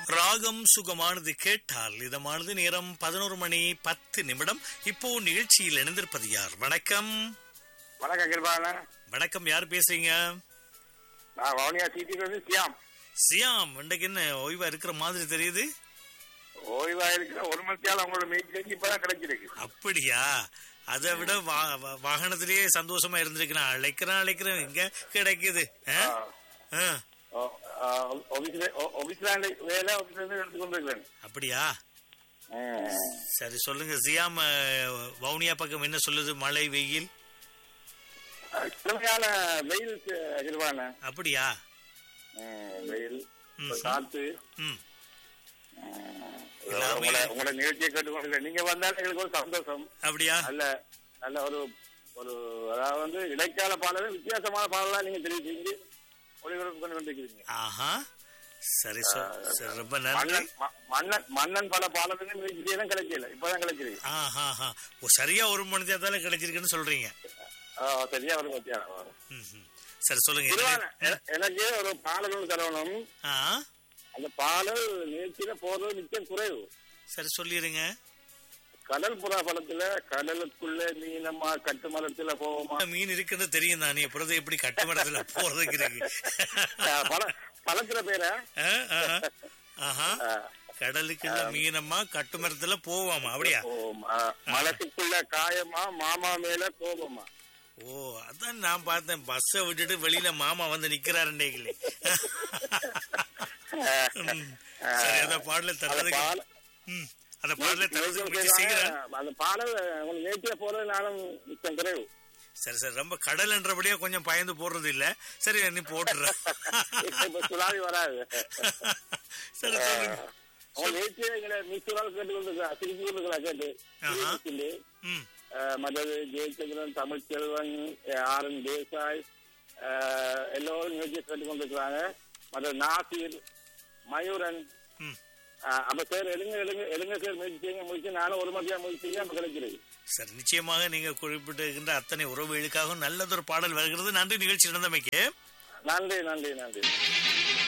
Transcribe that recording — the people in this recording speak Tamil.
ராகம் சுகமானது கேட்டால் இதமானது நேரம் பதினோரு மணி பத்து நிமிடம் இப்போ நிகழ்ச்சியில் இணைந்திருப்பது யார் வணக்கம் வணக்கம் கிருபாலன் வணக்கம் யார் பேசுறீங்க நான் வவுனியா சிட்டிக்கு வந்து சியாம் சியாம் இன்றைக்கு என்ன ஓய்வா இருக்கிற மாதிரி தெரியுது ஓய்வா இருக்கிற ஒரு மணித்தியால உங்களோட மீட்டிங் இப்பதான் கிடைச்சிருக்கு அப்படியா அதை விட வா- வா- வாகனத்திலேயே சந்தோஷமா இருந்திருக்கிறேன் அழைக்கிறேன் அழைக்கிறேன் இங்க கிடைக்குது ஆ? ஆ, ஆபீஸ்ல ஆபீஸ்ல வேலை ஆபீஸ்ல இருந்து எடுத்து கொண்டிருக்கிறேன் அப்படியா சரி சொல்லுங்க சியாம் அஹ், வவுனியா பக்கம் என்ன சொல்லுது மழை வெயில் கிழமையான வெயில் கிருபாலன் அப்படியா வெயில் ம். காத்து ம் உங்களோட உங்களோட நிகழ்ச்சியை கேட்டுக்கொண்டிருக்கேன் நீங்க வந்தாலும் எங்களுக்கு ஒரு சந்தோஷம் அப்படியா நல்ல நல்ல ஒரு ஒரு அதாவது வந்து இடைக்கால பாடலும் வித்தியாசமான பாடலாம் நீங்க தெரிவு செஞ்சு ஒளிபரப்பு கொண்டு கொண்டிருக்கிறீங்க ஆஹா சரி சொ- சரி ரொம்ப நன்றி மன்னன் ம- மன்னன் மன்னன் பல பாடல்கள் விஜயம் கிடைக்கல இப்பதான் கிடைச்சிருக்கு ஆஹா ஆஹா. ஓ சரியா ஒரு மணி தேர்தல கிடைச்சிருக்குன்னு சொல்றீங்க ஆ, சரியா ஒரு மத்தியானம் ம், ம். சரி சொல்லுங்க திருவான எ- எனக்கு ஒரு பாடல் ஒன்று தரணும் ஆ அந்த பாடல் நிகழ்ச்சியில போறது நிச்சயம் குறைவு சரி சொல்லிருங்க கடல் புறா படத்துல கடலுக்குள்ள மீனம்மா கட்டுமரத்துல போவோமா மீன் இருக்குன்னு தெரியும் தானே அப்புறம் எப்படி கட்டுமரத்துல போறதுக்கு இருக்கு ஆ, பல பழத்துல பேர ஆ, ஆஹா. ஆஹா கடலுக்கு மீனம்மா கட்டுமரத்துல போவாமா அப்படியா மனசுக்குள்ள காயமா மாமா மேல கோபமா ஓ அதான் நான் பார்த்தேன் பஸ்ஸை விட்டுட்டு வெளியில மாமா வந்து நிக்கிறாரு இன்னைக்கு ம். சரி அந்த பாடல அந்த தரதுக்கு பாடல் ம். அந்த பாடல தரதுக்கு முயற்சி செய்கிறேன் அந்த பாடல் உங்களுக்கு நேற்றில போறது நானும் நிச்சயம் குறைவு சரி சரி ரொம்ப கடல் என்றபடியா கொஞ்சம் பயந்து போடுறது இல்ல சரி நீ போட்டுற இப்ப சுனாமி வராது சரி சொல்லுங்க அவங்க நேற்று எங்களை மிஸ்டரால் கேட்டு கொண்டிருக்கா திருப்பி கொண்டிருக்கா கேட்டு ஆஹா. இருக்குது. ம் அஹ், மற்றது ஜெயச்சந்திரன் தமிழ்ச்செல்வன் அஹ், ஆர் என் தேசாய் அஹ், எல்லோரும் நிகழ்ச்சியை கேட்டு கொண்டிருக்கிறாங்க மற்ற நாசிர் மயூரன் ம் அஹ், அப்ப சார் எடுங்க எடுங்க எடுங்க சார் முயற்சி செய்யுங்க முடிச்சு நானும் ஒரு மதியா முயற்சி செய்ய நம்ம கிடைக்கிறது சரி நிச்சயமாக நீங்க குறிப்பிட்டிருக்கின்ற அத்தனை உறவுகளுக்காகவும் நல்லதொரு பாடல் வருகிறது நன்றி நிகழ்ச்சி நடந்தமைக்கு நன்றி நன்றி நன்றி